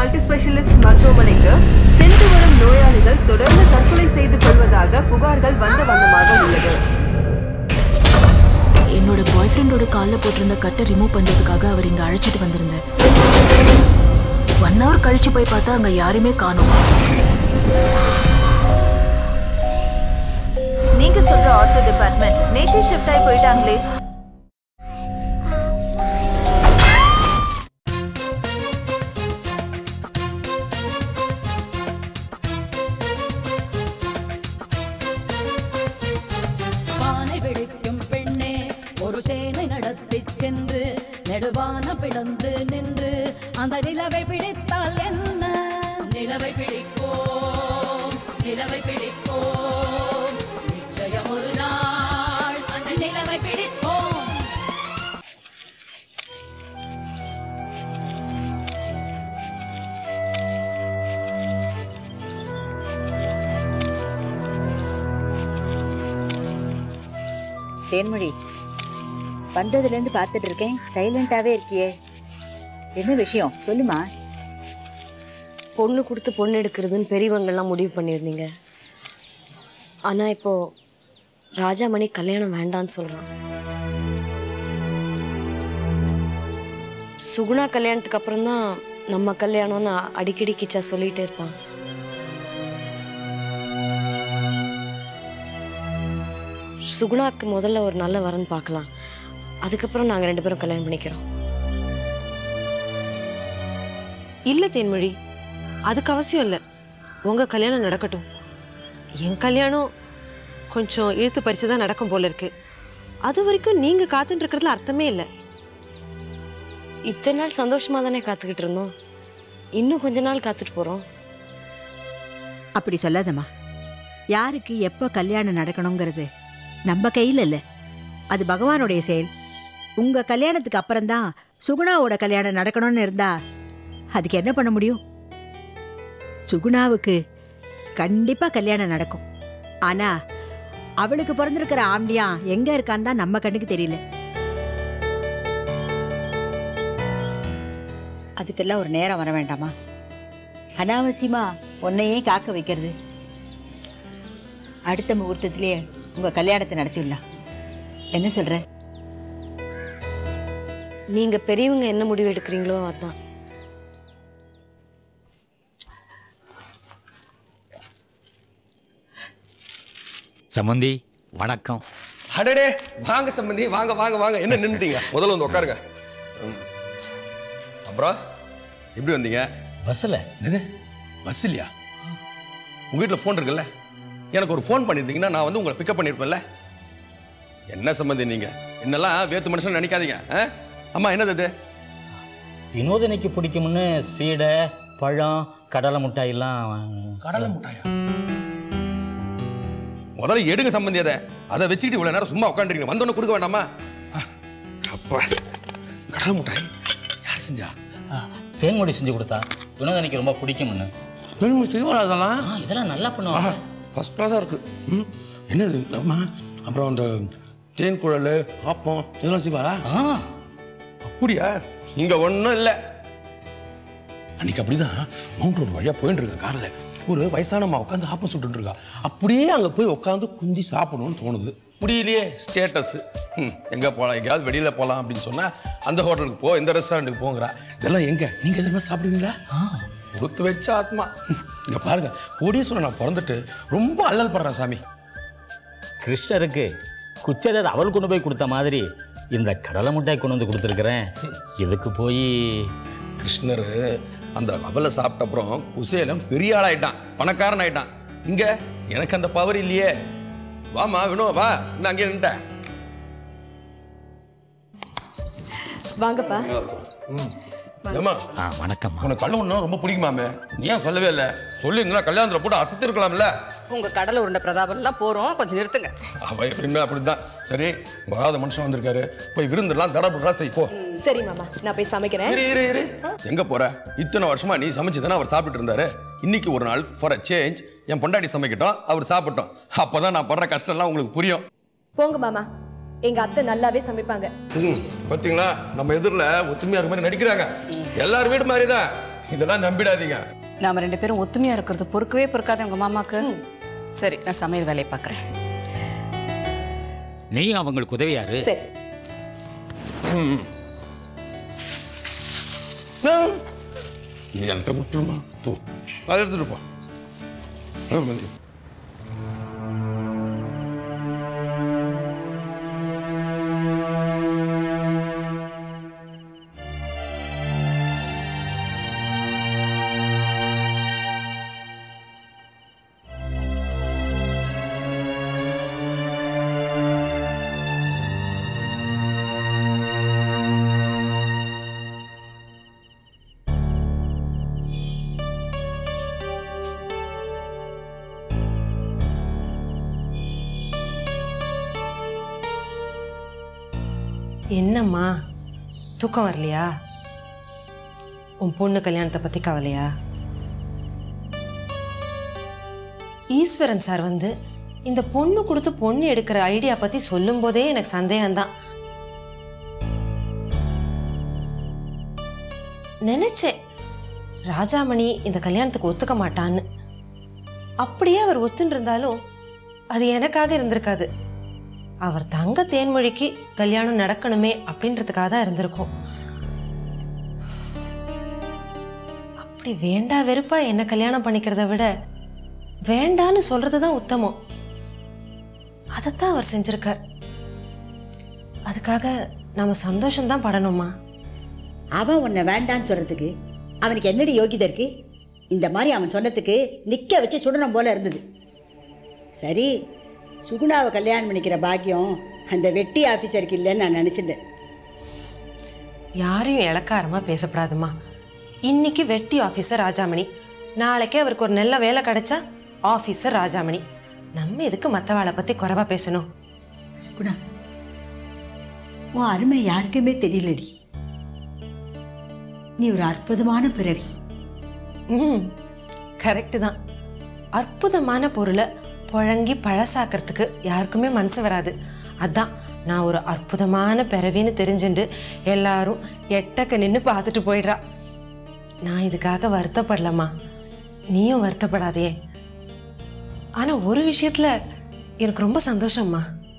Multi specialist மருத்துவமனைக்கு சென்று வரும் நோயாளிகள் தொடர்ந்து தற்கொலை செய்து கொள்வதாக புகார்கள் வந்த வண்ணமாக உள்ளது என்னோட பாய் ஃப்ரெண்டோட காலில் போட்டிருந்த கட்டை ரிமூவ் பண்றதுக்காக அவர் இங்க அழைச்சிட்டு வந்திருந்தார் ஒன் ஹவர் கழிச்சு போய் பார்த்தா அங்க யாருமே காணோம் நீங்க சொல்ற ஆர்த்தோ டிபார்ட்மெண்ட் நேத்தே ஷிஃப்ட் ஆகி போயிட்டாங்களே பானை பிடிக்கும் பெண்ணே ஒரு சேனை நடத்தி சென்று நெடுவான பிளந்து நின்று அந்த நிலவை பிடித்தால் என்ன நிலவை பிடிப்போம் நிலவை பிடிப்போம் நிச்சயம் ஒரு நாள் அந்த நிலவை பிடிப்போம் தேன்மொழி வந்ததுலேருந்து பார்த்துட்டு இருக்கேன் சைலண்டாகவே இருக்கியே என்ன விஷயம் சொல்லுமா பொண்ணு கொடுத்து பொண்ணு எடுக்கிறதுன்னு பெரியவங்கெல்லாம் முடிவு பண்ணியிருந்தீங்க ஆனால் இப்போ ராஜாமணி கல்யாணம் வேண்டான்னு சொல்கிறான் சுகுணா கல்யாணத்துக்கு அப்புறம் தான் நம்ம கல்யாணம்னு அடிக்கடி கிச்சா சொல்லிகிட்டே இருப்பான் சுகுணாக்கு முதல்ல ஒரு நல்ல வரன் பார்க்கலாம் அதுக்கப்புறம் நாங்கள் ரெண்டு பேரும் கல்யாணம் பண்ணிக்கிறோம் இல்லை தேன்மொழி அதுக்கு அவசியம் இல்லை உங்கள் கல்யாணம் நடக்கட்டும் என் கல்யாணம் கொஞ்சம் இழுத்து பறித்து தான் நடக்கும் போல இருக்கு அது வரைக்கும் நீங்கள் காத்துட்டு இருக்கிறதுல அர்த்தமே இல்லை இத்தனை நாள் சந்தோஷமா தானே காத்துக்கிட்டு இருந்தோம் இன்னும் கொஞ்ச நாள் காத்துட்டு போறோம் அப்படி சொல்லாதம்மா யாருக்கு எப்போ கல்யாணம் நடக்கணுங்கிறது நம்ம கையில் இல்லை அது பகவானுடைய செயல் உங்கள் கல்யாணத்துக்கு அப்புறம்தான் சுகுணாவோட கல்யாணம் நடக்கணும்னு இருந்தா அதுக்கு என்ன பண்ண முடியும் சுகுணாவுக்கு கண்டிப்பாக கல்யாணம் நடக்கும் ஆனால் அவளுக்கு பிறந்திருக்கிற ஆம்பியா எங்கே இருக்கான்னு தான் நம்ம கண்ணுக்கு தெரியல அதுக்கெல்லாம் ஒரு நேரம் வர வேண்டாமா அனாவசியமா உன்னையே காக்க வைக்கிறது அடுத்த முகூர்த்தத்திலேயே உங்க கல்யாணத்தை நடத்திடலாம் என்ன சொல்ற நீங்க பெரியவங்க என்ன முடிவு எடுக்கிறீங்களோ அதான் சம்மந்தி வணக்கம் அடடே வாங்க சம்பந்தி வாங்க வாங்க வாங்க என்ன நின்றுட்டீங்க முதல்ல வந்து உட்காருங்க ம். அப்புறம் எப்படி வந்தீங்க பஸ்ஸில் என்னது பஸ் இல்லையா உங்க வீட்டில் ஃபோன் இருக்குல்ல எனக்கு ஒரு ஃபோன் பண்ணியிருந்தீங்கன்னா நான் வந்து உங்களை பிக்கப் பண்ணியிருப்பேன்ல என்ன சம்பந்தி நீங்க என்னெல்லாம் வேத்து மனுஷன் நினைக்காதீங்க ஆ? அம்மா என்னது அது வினோதனைக்கு பிடிக்கும்னு சீடை பழம் கடலை மிட்டாயெல்லாம் கடலை முட்டாயா முதல்ல எடுங்க சம்பந்தி அதை அதை வச்சுக்கிட்டு இவ்வளோ நேரம் சும்மா உட்காந்துருக்கீங்க வந்தோன்னு கொடுக்க வேண்டாமா ஆ, அப்பா கடலை முட்டாய் யார் செஞ்சா ஆ, தேன்மொழி செஞ்சு கொடுத்தா வினோதனைக்கு ரொம்ப பிடிக்கும்னு செய்வாரா அதெல்லாம் ஆ இதெல்லாம் நல்லா பண்ணுவாங்க ஃபர்ஸ்ட் கிளாஸாக இருக்கு ம் என்னது அம்மா அப்புறம் அந்த தேன் குழல் ஆப்பம் இதெல்லாம் செய்வாரா ஆ அப்படியா இங்கே ஒன்றும் இல்லை அன்னைக்கு அப்படிதான் மவுண்ட் ரோடு வழியாக போயிட்டு இருக்கேன் காரில் ஒரு வயசானம்மா உட்காந்து ஆப்பம் சுட்டுட்டு இருக்கா அப்படியே அங்கே போய் உட்காந்து குந்தி சாப்பிடணும்னு தோணுது முடியலையே ஸ்டேட்டஸ் ம் எங்கே போகலாம் எங்கேயாவது வெளியில் போகலாம் அப்படின்னு சொன்னால் அந்த ஹோட்டலுக்கு போ இந்த ரெஸ்டாரண்ட்டுக்கு போங்கிறா இதெல்லாம் எங்கே நீங்கள் எதுவுமே சாப்பிடுவீங்களா கொடுத்து வச்ச ஆத்மா இங்கே பாருங்க கோடீஸ்வரன் நான் பிறந்துட்டு ரொம்ப அல்லல் படுறேன் சாமி கிருஷ்ணருக்கு குச்சதர் அவள் கொண்டு போய் கொடுத்த மாதிரி இந்த கடலை மிட்டாய் கொண்டு வந்து கொடுத்துருக்குறேன் இதுக்கு போய் கிருஷ்ணர் அந்த அவலை சாப்பிட்ட அப்புறம் குசேலம் பெரிய ஆளாயிட்டான் பணக்காரன் ஆயிட்டான் இங்க எனக்கு அந்த பவர் இல்லையே வாமா வினோ வா நான் அங்கே நின்ட்டேன் வாங்கப்பா ஏமா ஆ வணக்கம் உனக்கு கள்ள ஒன்றும் ரொம்ப பிடிக்குமாமே நீ ஏன் சொல்லவே இல்லை சொல்லியிருந்தா கல்யாணத்தில் போட்டு அசத்து இருக்கலாம்ல உங்க கடலை உருண்டை பிரதாபம்லாம் போறோம் கொஞ்சம் நிறுத்துங்க அவ எப்படின்னா அப்படிதான் சரி வராத மனுஷன் வந்திருக்காரு போய் விருந்துலாம் தடபுடா செய் போ சரி மாமா நான் போய் சமைக்கிறேன் இரு இரு இரு எங்க போற இத்தனை வருஷமா நீ சமைச்சு தானே அவர் சாப்பிட்டு இருந்தாரு இன்னைக்கு ஒரு நாள் ஃபார் அ சேஞ்ச் என் பொண்டாட்டி சமைக்கட்டும் அவர் சாப்பிட்டோம் அப்பதான் நான் படுற கஷ்டம்லாம் உங்களுக்கு புரியும் போங்க மாமா எங்க அத்தை நல்லாவே சமைப்பாங்க ம், பாத்தீங்களா நம்ம எதிரில் ஒத்துமையா இருக்க மாதிரி நடிக்கிறாங்க எல்லார் வீடு மாதிரி தான் இதெல்லாம் நம்பிடாதீங்க நாம ரெண்டு பேரும் ஒத்துமையா இருக்கிறது பொறுக்கவே பொறுக்காத உங்க மாமாக்கு சரி நான் சமையல் வேலையை பார்க்குறேன் நீ அவங்களுக்கு உதவியாரு சரி நீ என்கிட்ட கொடுத்துருமா தூ அதை எடுத்துட்டு போ ஆ, மதி. என்னம்மா தூக்கம் வரலையா உன் பொண்ணு கல்யாணத்தை பற்றி கவலையா ஈஸ்வரன் சார் வந்து இந்த பொண்ணு கொடுத்து பொண்ணு எடுக்கிற ஐடியா பற்றி சொல்லும்போதே எனக்கு சந்தேகம்தான் நினைச்சேன் ராஜாமணி இந்த கல்யாணத்துக்கு ஒத்துக்க மாட்டான்னு அப்படியே அவர் ஒத்துன்னு இருந்தாலும் அது எனக்காக இருந்திருக்காது அவர் தங்க தேன்மொழிக்கு கல்யாணம் நடக்கணுமே அப்படின்றதுக்காக தான் இருந்திருக்கும் அப்படி வேண்டா வெறுப்பா என்ன கல்யாணம் பண்ணிக்கிறத விட வேண்டான்னு சொல்றது தான் உத்தமம் அதைத்தான் அவர் செஞ்சிருக்கார் அதுக்காக நாம சந்தோஷம்தான் படணுமா அவன் உன்னை வேண்டான்னு சொல்றதுக்கு அவனுக்கு என்னடி யோகிதை இருக்கு இந்த மாதிரி அவன் சொன்னதுக்கு நிக்க வச்சு சுடணும் போல இருந்தது சரி சுகுணாவை கல்யாணம் பண்ணிக்கிற பாக்கியம் அந்த வெட்டி ஆஃபீஸருக்கு இல்லைன்னு நான் நினச்சிட்டேன் யாரையும் இளக்காரமா பேசப்படாதுமா இன்னைக்கு வெட்டி ஆஃபீஸர் ராஜாமணி நாளைக்கே அவருக்கு ஒரு நல்ல வேலை கிடைச்சா ஆஃபீஸர் ராஜாமணி நம்ம எதுக்கு மற்றவாளை பற்றி குறைவா பேசணும் சுகுணா உன் அருமை யாருக்குமே தெரியலடி நீ ஒரு அற்புதமான பிறவி ம் கரெக்டு தான் அற்புதமான பொருளை புழங்கி பழசாக்கிறதுக்கு யாருக்குமே மனசு வராது அதான் நான் ஒரு அற்புதமான பிறவின்னு தெரிஞ்சுண்டு எல்லாரும் எட்டக்க நின்று பார்த்துட்டு போயிடுறா நான் இதுக்காக வருத்தப்படலம்மா நீயும் வருத்தப்படாதே ஆனால் ஒரு விஷயத்தில் எனக்கு ரொம்ப சந்தோஷம்மா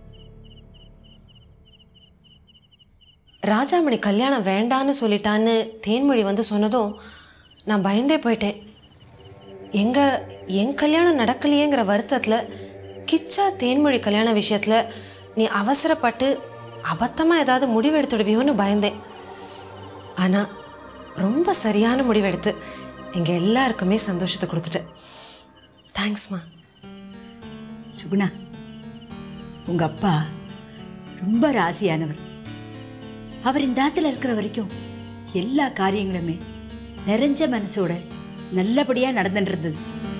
ராஜாமணி கல்யாணம் வேண்டான்னு சொல்லிட்டான்னு தேன்மொழி வந்து சொன்னதும் நான் பயந்தே போயிட்டேன் எங்க என் கல்யாணம் நடக்கலையேங்கிற வருத்தத்தில் கிச்சா தேன்மொழி கல்யாண விஷயத்தில் நீ அவசரப்பட்டு அபத்தமாக ஏதாவது முடிவு எடுத்துடுவியோன்னு பயந்தேன் ஆனால் ரொம்ப சரியான முடிவெடுத்து எங்கள் எல்லாருக்குமே சந்தோஷத்தை கொடுத்துட்டேன் தேங்க்ஸ்மா சுகுணா உங்க அப்பா ரொம்ப ராசியானவர் அவர் இந்த ஆத்துல இருக்கிற வரைக்கும் எல்லா காரியங்களுமே நிறைஞ்ச மனசோட நல்லபடியா நடந்துட்டு இருந்தது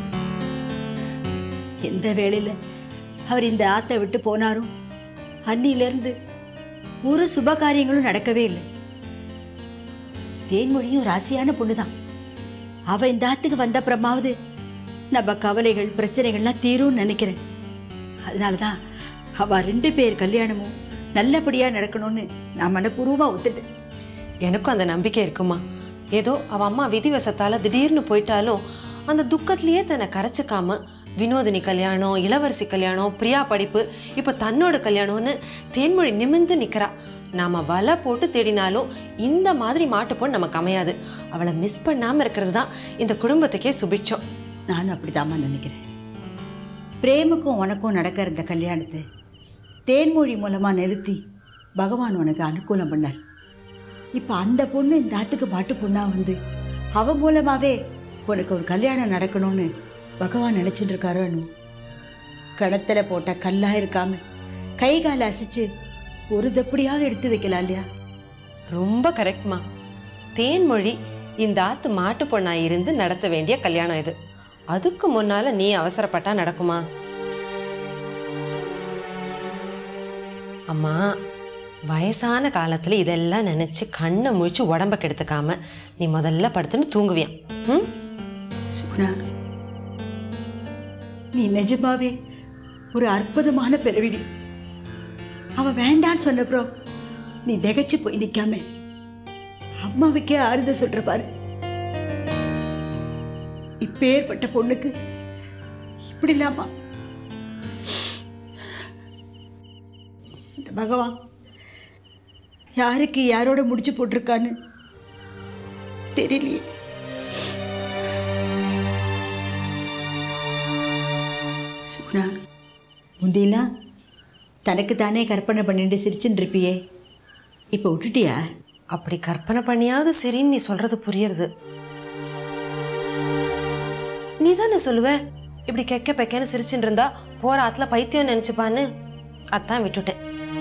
எந்த வேளையில அவர் இந்த ஆத்தை விட்டு போனாரோ அன்னியிலிருந்து ஒரு சுப காரியங்களும் நடக்கவே இல்லை தேன்மொழியும் ராசியான பொண்ணுதான் அவ இந்த ஆத்துக்கு வந்த அப்புறமாவது நம்ம கவலைகள் பிரச்சனைகள்லாம் தீரும்னு நினைக்கிறேன் அதனால தான் அவ ரெண்டு பேர் கல்யாணமும் நல்லபடியா நடக்கணும்னு நான் மனப்பூர்வமா ஒத்துட்டேன் எனக்கும் அந்த நம்பிக்கை இருக்குமா ஏதோ அவ அம்மா விதிவசத்தால திடீர்னு போயிட்டாலும் அந்த துக்கத்திலேயே தன்னை கரைச்சிக்காம வினோதினி கல்யாணம் இளவரசி கல்யாணம் பிரியா படிப்பு இப்போ தன்னோட கல்யாணம்னு தேன்மொழி நிமிர்ந்து நிற்கிறா நாம வலை போட்டு தேடினாலும் இந்த மாதிரி மாட்டு பொண்ணு நமக்கு அமையாது அவளை மிஸ் பண்ணாம இருக்கிறது தான் இந்த குடும்பத்துக்கே சுபிட்சம் நானும் அப்படிதாம்மா நினைக்கிறேன் பிரேமுக்கும் உனக்கும் நடக்கிற இந்த கல்யாணத்தை தேன்மொழி மூலமா நிறுத்தி பகவான் உனக்கு அனுகூலம் பண்ணார் இப்போ அந்த பொண்ணு இந்த ஆத்துக்கு மாட்டு பொண்ணா வந்து அவ மூலமாவே உனக்கு ஒரு கல்யாணம் நடக்கணும்னு பகவான் நினைச்சிட்டு இருக்காரோ அனு. கணத்துல போட்ட கல்லா இருக்காம கை கால அசைச்சு ஒரு தப்படியாவது எடுத்து வைக்கலாம் இல்லையா ரொம்ப கரெக்ட்மா தேன்மொழி இந்த ஆத்து மாட்டு பொண்ணா இருந்து நடத்த வேண்டிய கல்யாணம் இது அதுக்கு முன்னால நீ அவசரப்பட்டா நடக்குமா அம்மா வயசான காலத்துல இதெல்லாம் நினைச்சு கண்ணை முழிச்சு உடம்ப கெடுத்துக்காம நீ முதல்ல படுத்துன்னு தூங்குவியான் ம் சுகுணா நீ நிஜமாவே ஒரு அற்புதமான பிறவிடி அவ வேண்டான்னு சொன்னப்புறம் நீ திகைச்சு போய் நிக்காம அம்மாவுக்கே ஆறுதல் சொல்ற பாரு இப்பேற்பட்ட பொண்ணுக்கு இப்படி இல்லாமா இந்த பகவான் யாருக்கு யாரோட முடிச்சு போட்டிருக்கான்னு தெரியலையே சுகுணா முந்திலாம் தனக்கு தானே கற்பனை பண்ணிட்டு சிரிச்சுன்னு இருப்பியே இப்போ விட்டுட்டியா அப்படி கற்பனை பண்ணியாவது சரின்னு நீ சொல்றது புரியுறது நீ தானே சொல்லுவ இப்படி கெக்க பெக்கன்னு சிரிச்சுட்டு இருந்தா போற ஆத்துல பைத்தியம் நினைச்சுப்பான்னு அதான் விட்டுட்டேன்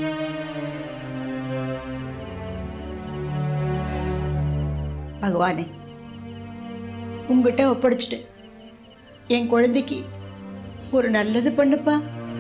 பகவானே உங்ககிட்ட ஒப்படைச்சிட்டேன் என் குழந்தைக்கு ஒரு நல்லது பண்ணுப்பா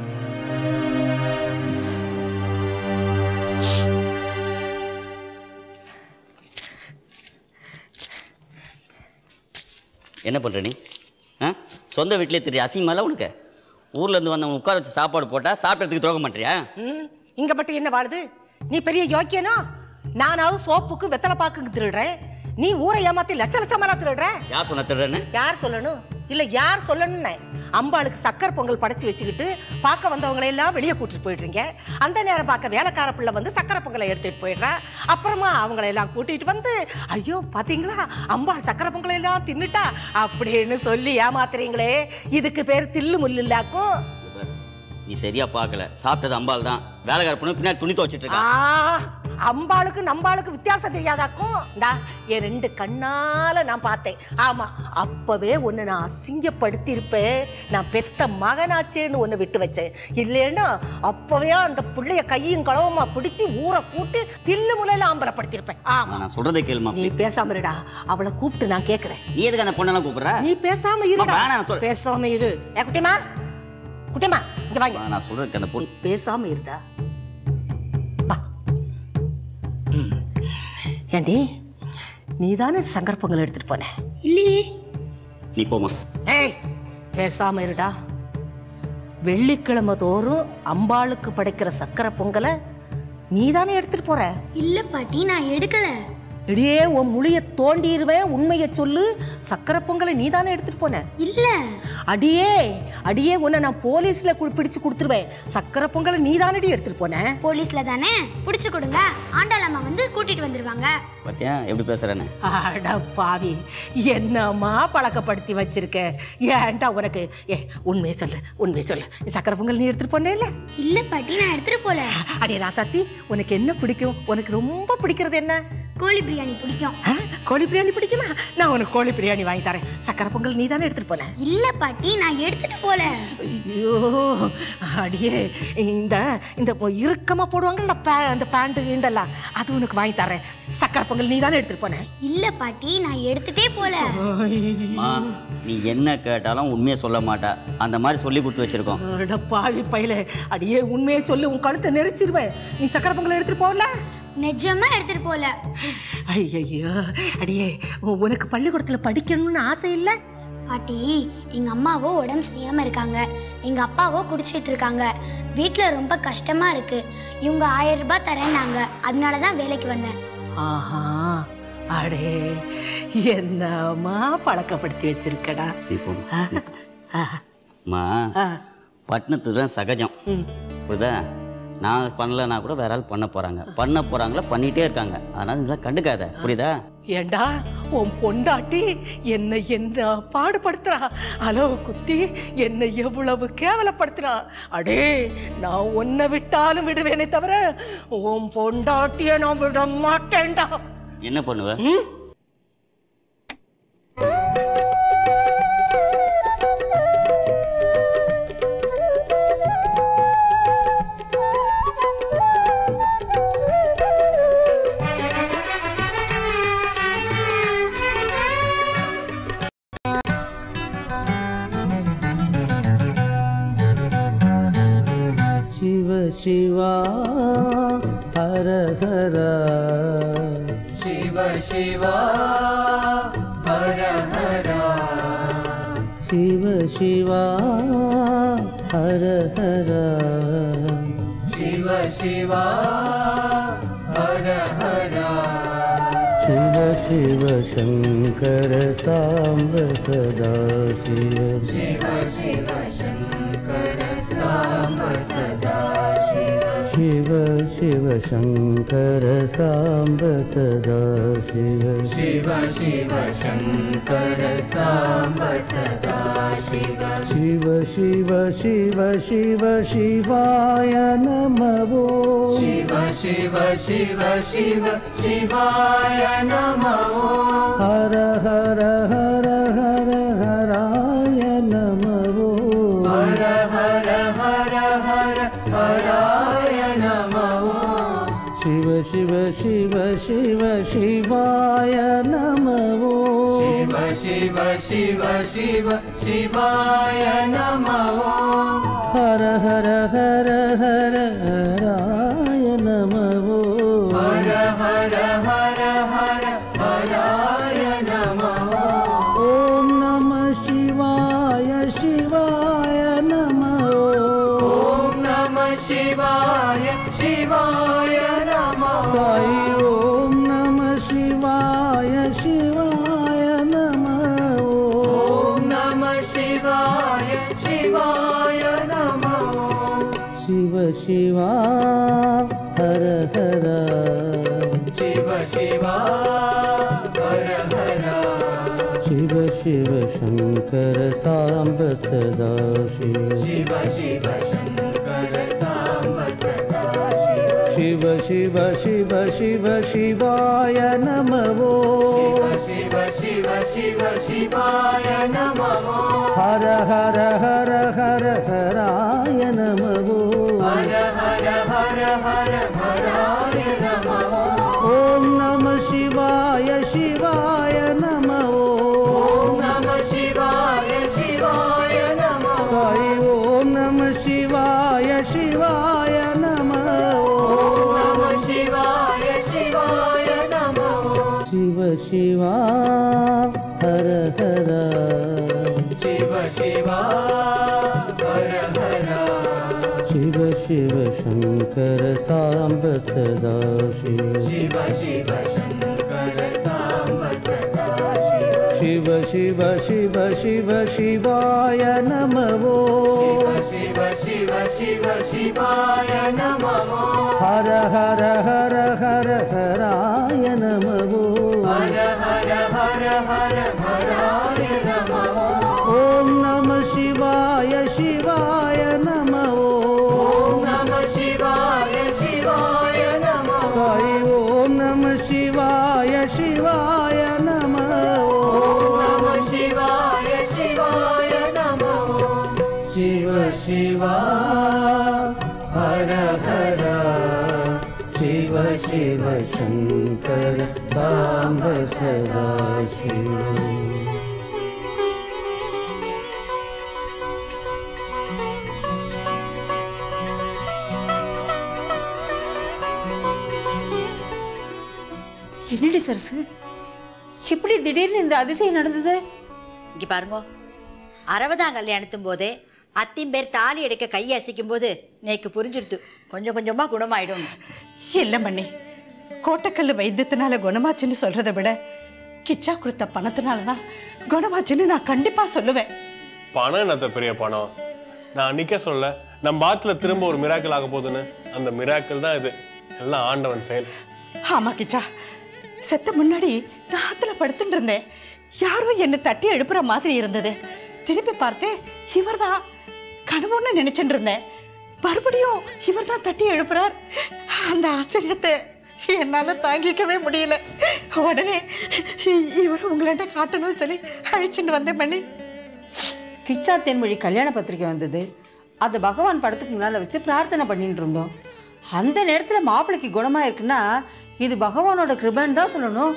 என்ன பண்ணுற நீ ஆ சொந்த வீட்டிலே தெரிய அசிங்கமால உனக்கு ஊர்லேருந்து வந்தவங்க உட்கார வச்சு சாப்பாடு போட்டால் சாப்பிட்றதுக்கு துரோகம் பண்ணுறியா ம், இங்க மட்டும் என்ன வாழுது நீ பெரிய யோக்கியனோ நானாவது சோப்புக்கு வெத்தலை பாக்குக்கு திருடுறேன் நீ ஊரை ஏமாத்தி லட்ச லட்சமெல்லாம் திருடுற யார் சொன்ன திருடன்னு யார் சொல்லணும் இல்ல யார் சொல்லணும்னு அம்பாளுக்கு சக்கரை பொங்கல் படைச்சு வச்சுக்கிட்டு பார்க்க வந்தவங்களை எல்லாம் வெளியே கூட்டிட்டு போயிடுறீங்க அந்த நேரம் பார்க்க வேலைக்கார பிள்ளை வந்து சக்கரை பொங்கலை எடுத்துட்டு போயிடுறா அப்புறமா அவங்கள எல்லாம் கூட்டிட்டு வந்து ஐயோ பாத்தீங்களா அம்பாள் சக்கரை பொங்கலை எல்லாம் தின்னுட்டா அப்படின்னு சொல்லி ஏமாத்துறீங்களே இதுக்கு பேர் தில்லு முள்ளு இல்லாக்கும் நீ சரியா பார்க்கல சாப்பிட்டது அம்பாள் தான் வேலைக்கார பொண்ணு பின்னாடி துணி துவச்சிட்டு இருக்கா ஆ, அம்பாளுக்கு நம்பாளுக்கு வித்தியாசம் தெரியாதாக்கும் இந்தா என் ரெண்டு கண்ணால நான் பார்த்தேன் ஆமா அப்பவே உன்னை நான் அசிங்கப்படுத்தி இருப்பேன் நான் பெத்த மகனாச்சேன்னு ஒன்று விட்டு வச்சேன் இல்லைன்னா அப்பவே அந்த பிள்ளைய கையும் களவுமா பிடிச்சி ஊரை கூட்டி தில்லு முலையில ஆம்பலப்படுத்தியிருப்பேன் ஆமா நான் சொல்றதை கேளுமா நீ பேசாம இருடா அவளை கூப்பிட்டு நான் கேக்குறேன் நீ எதுக்கு அந்த பொண்ணெல்லாம் கூப்பிடுற நீ பேசாம இருடா அம்மா, வேணாம், நான் சொல்றேன். பேசாம இரு ஏ குட்டிமா குட்டிமா இங்க வாங்க நான் சொல்றதுக்கு அந்த பொண்ணு பேசாம இருடா வா. ம். ஏண்டி நீ தானே சங்கர பொங்கல் எடுத்துட்டு போன இல்லையே நீ போமா ஏய் பேசாம இருடா வெள்ளிக்கிழமை தோறும் அம்பாளுக்கு படைக்கிற சக்கரை பொங்கலை நீ தானே எடுத்துட்டு போற இல்ல பாட்டி நான் எடுக்கல இடியே உன் முழிய தோண்டிடுவேன் உண்மையை சொல்லு சக்கரை பொங்கலை நீ தானே எடுத்துட்டு போன இல்ல அடியே அடியே உன்னை நான் போலீஸ்ல கு- பிடிச்சு கொடுத்துருவேன் சக்கரை பொங்கலை நீ தானடி எடுத்துட்டு போன போலீஸ்ல தானே புடிச்சு கொடுங்க ஆண்டாளம்மா வந்து கூட்டிட்டு வந்துருவாங்க பார்த்தியா எப்படி பேசுறேன்னு அட பாவி என்னம்மா பழக்கப்படுத்தி வச்சிருக்க ஏன்டா உனக்கு ஏ உண்மையை சொல்லு உண்மையை சொல்லு நீ சக்கரை பொங்கல் நீ எடுத்துட்டு போனே இல்ல இல்ல பாட்டி நான் எடுத்துட்டு போல அடே ராசாத்தி உனக்கு என்ன பிடிக்கும் உனக்கு ரொம்ப பிடிக்கிறது என்ன கோழி பிரியாணி பிடிக்கும் ஆ, கோழி பிரியாணி பிடிக்குமா நான் உனக்கு கோழி பிரியாணி வாங்கி தரேன் சக்கரை பொங்கல் நீ தானே எடுத்துட்டு போன இல்ல பாட்டி நான் எடுத்துட்டு போல ஐயோ அடியே இந்த இந்த இறுக்கமா போடுவாங்கல்ல பே- அந்த பேண்ட் கீண்டெல்லாம் அது உனக்கு வாங்கி தரேன் சக்கரை பொங்கல் நீ தானே எடுத்துட்டு போன இல்ல பாட்டி நான் எடுத்துட்டே போல அம்மா நீ என்ன கேட்டாலும் உண்மையை சொல்ல மாட்டா அந்த மாதிரி சொல்லி கொடுத்து வச்சிருக்கோம் அட பாவி பையல அடியே உண்மையை சொல்லு உன் கழுத்தை நெரிச்சிருவேன் நீ சக்கரை பொங்கல் எடுத்துட்டு போகல நிஜமா எடுத்துட்டு போல ஐயையோ அடியே உ- உனக்கு பள்ளிக்கூடத்துல படிக்கணும்னு ஆசை இல்லை பாட்டி எங்க அம்மாவோ உடம்பு சரியாம இருக்காங்க எங்க அப்பாவோ குடிச்சிட்டு இருக்காங்க வீட்ல ரொம்ப கஷ்டமா இருக்கு இவங்க ஆயிரம் ரூபாய் தரேன்னாங்க அதனால தான் வேலைக்கு வந்தேன் ஆஹா அடே என்னம்மா பழக்கப்படுத்தி வச்சிருக்கடா நீ போம்மா. அம்மா ஆ. பட்டணத்து தான் சகஜம் புரியுதா நான் பண்ணலனா கூட வேற ஆள் பண்ண போறாங்க பண்ண போறாங்களா பண்ணிட்டே இருக்காங்க அதனால இதெல்லாம் கண்டுக்காத புரியுதா ஏண்டா உன் பொண்டாட்டி என்னை என்ன பாடுபடுத்துறா அளவு குத்தி என்னை எவ்வளவு கேவலப்படுத்துறா அடே நான் உன்னை விட்டாலும் விடுவேனே தவிர உன் பொண்டாட்டிய நான் விட மாட்டேன்டா என்ன பண்ணுவ ம்? ಶಿವ ಶಿವ ಹರ ಹರ ಶಿವ ಶಿವ ಹರ ಹರ ಶಿವ ಶಿವ ಹರ ಹರ ಶಿವ ಶಿವ ಹರ ಹರ ಶಿವ शिव शिव शङ्कर साम्ब सदा शिव शिव शिव शङ्कर साम्ब सदा शिव शिव शङ्कर साम्ब सदा शिव शिव शिव शङ्कर साम्ब सदा शिव शिव शिव शिव शिव शिवाय नमो शिव शिव शिव शिव शिवाय नमो हर हर हर हर हराय नमो हर हर हर हर हराय नमो शिव शिव शिव शिव शिवाय नमो शिव शिव शिव शिव शिवाय नमो हर हर हर हर हराय नमो हर हर हर हर हराय नमो ॐ नमः शिवाय शिवाय नमो ॐ नमः शिवाय शिवाय नमो साई ॐ नमः शिवाय शिवाय नमो ॐ नमः शिवाय शिवाय नमो शिव शिवा हर हर शिव शिवा हर हर शिव शिव शङ्कर साम्ब सदा शिव शिव शिव शङ्कर साम्ब सदा शिव शिव शिव शिव शिवाय नमो शिव शिव शिव शिवाय नमो हर हर हर हर हराय नमो हर हर हर हर हराय नमो ॐ नमः शिवाय शिवाय नमो ॐ नमः शिवाय शिवाय नमो साई ॐ नमः शिवाय शिवाय नमो ॐ नमः शिवाय शिवाय नमो शिव शिवा हर हर शिव शिवा हर हर शिव शिव शङ्कर साम्ब सदा शिव शिव शिव शङ्कर साम्ब सदा शिव शिव शिव शिव शिवाय नमो शिव शिव शिव शिवाय नमो हर हर हर हर हराय नमो हर हर हर हर हराय नमो ॐ नमः शिवाय शिवाय नमो ॐ नमः शिवाय शिवाय नमो साई ॐ नमः शिवाय शिवाय नमो ॐ नमः शिवाय शिवाय नमो शिव शिवा हर हर शिव शिव शङ्कर साम्ब सदा शिव என்னடி சரசு எப்படி திடீர்னு இந்த அதிசயம் நடந்தது இங்கே பாருங்க அறுபதாம் கல்யாணத்தும் போதே அத்தின் பேர் தாலி எடுக்க கையை அசைக்கும் போது நேக்கு புரிஞ்சிருத்து கொஞ்சம் கொஞ்சமாக குணமாயிடும் இல்லை மண்ணி கோட்டக்கல் வைத்தியத்தினால குணமாச்சுன்னு சொல்றதை விட கிச்சா கொடுத்த பணத்தினால தான் குணமாச்சுன்னு நான் கண்டிப்பா சொல்லுவேன் பணம் என்னத்த பெரிய பணம் நான் அன்னைக்கே சொல்ல நம்ம பாத்துல திரும்ப ஒரு மிராக்கிள் ஆக போகுதுன்னு அந்த மிராக்கிள் தான் இது எல்லாம் ஆண்டவன் செயல் ஆமா கிச்சா செத்த முன்னாடி நான் ஆத்துல படுத்துட்டு இருந்தேன் யாரோ என்னை தட்டி எழுப்புற மாதிரி இருந்தது திரும்பி பார்த்தேன் இவர்தான் கனவுன்னு நினைச்சிட்டு இருந்தேன் மறுபடியும் இவர் தான் தட்டி எழுப்புறார் அந்த ஆச்சரியத்தை என்னால தாங்கிக்கவே முடியல உடனே இவர் உங்கள்கிட்ட காட்டணும்னு சொல்லி அழிச்சுட்டு வந்தேன் பண்ணி கிச்சா தென்மொழி கல்யாண பத்திரிக்கை வந்தது அதை பகவான் படத்துக்கு முன்னால் வச்சு பிரார்த்தனை பண்ணிட்டு இருந்தோம் அந்த நேரத்தில் மாப்பிள்ளைக்கு குணமாக இருக்குன்னா இது பகவானோட கிருபன்னு தான் சொல்லணும்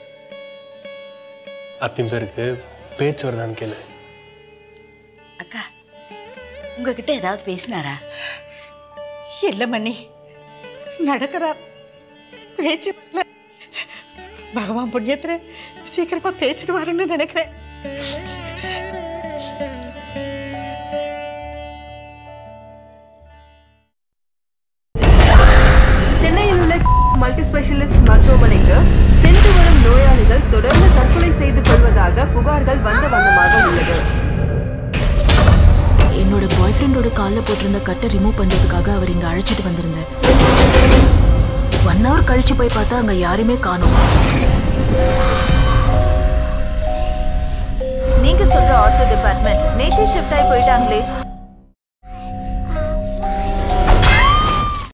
அத்தின் பேருக்கு பேச்சு வருதான்னு கேளு அக்கா உங்ககிட்ட ஏதாவது பேசினாரா இல்லை மண்ணி நடக்கிறார் பேச்சு வரல பகவான் புண்ணியத்துல சீக்கிரமா பேசிடுவாருன்னு நினைக்கிறேன் சென்னையில் உள்ள மல்டி ஸ்பெஷலிஸ்ட் மருத்துவமனைக்கு சென்று வரும் நோயாளிகள் தொடர்ந்து தற்கொலை செய்து கொள்வதாக புகார்கள் வந்த வண்ணமாக உள்ளது என்னோட பாய் ஃப்ரெண்டோட காலில் போட்டிருந்த கட்டை ரிமூவ் பண்றதுக்காக அவர் இங்க அழைச்சிட்டு வந்திருந்தேன் ஒன் ஹவர் கழிச்சு போய் பார்த்தா அங்க யாருமே காணோம் நீங்க சொல்ற ஆர்த்தோ டிபார்ட்மெண்ட் நேஷே ஷிஃப்ட் ஆகி போயிட்டாங்களே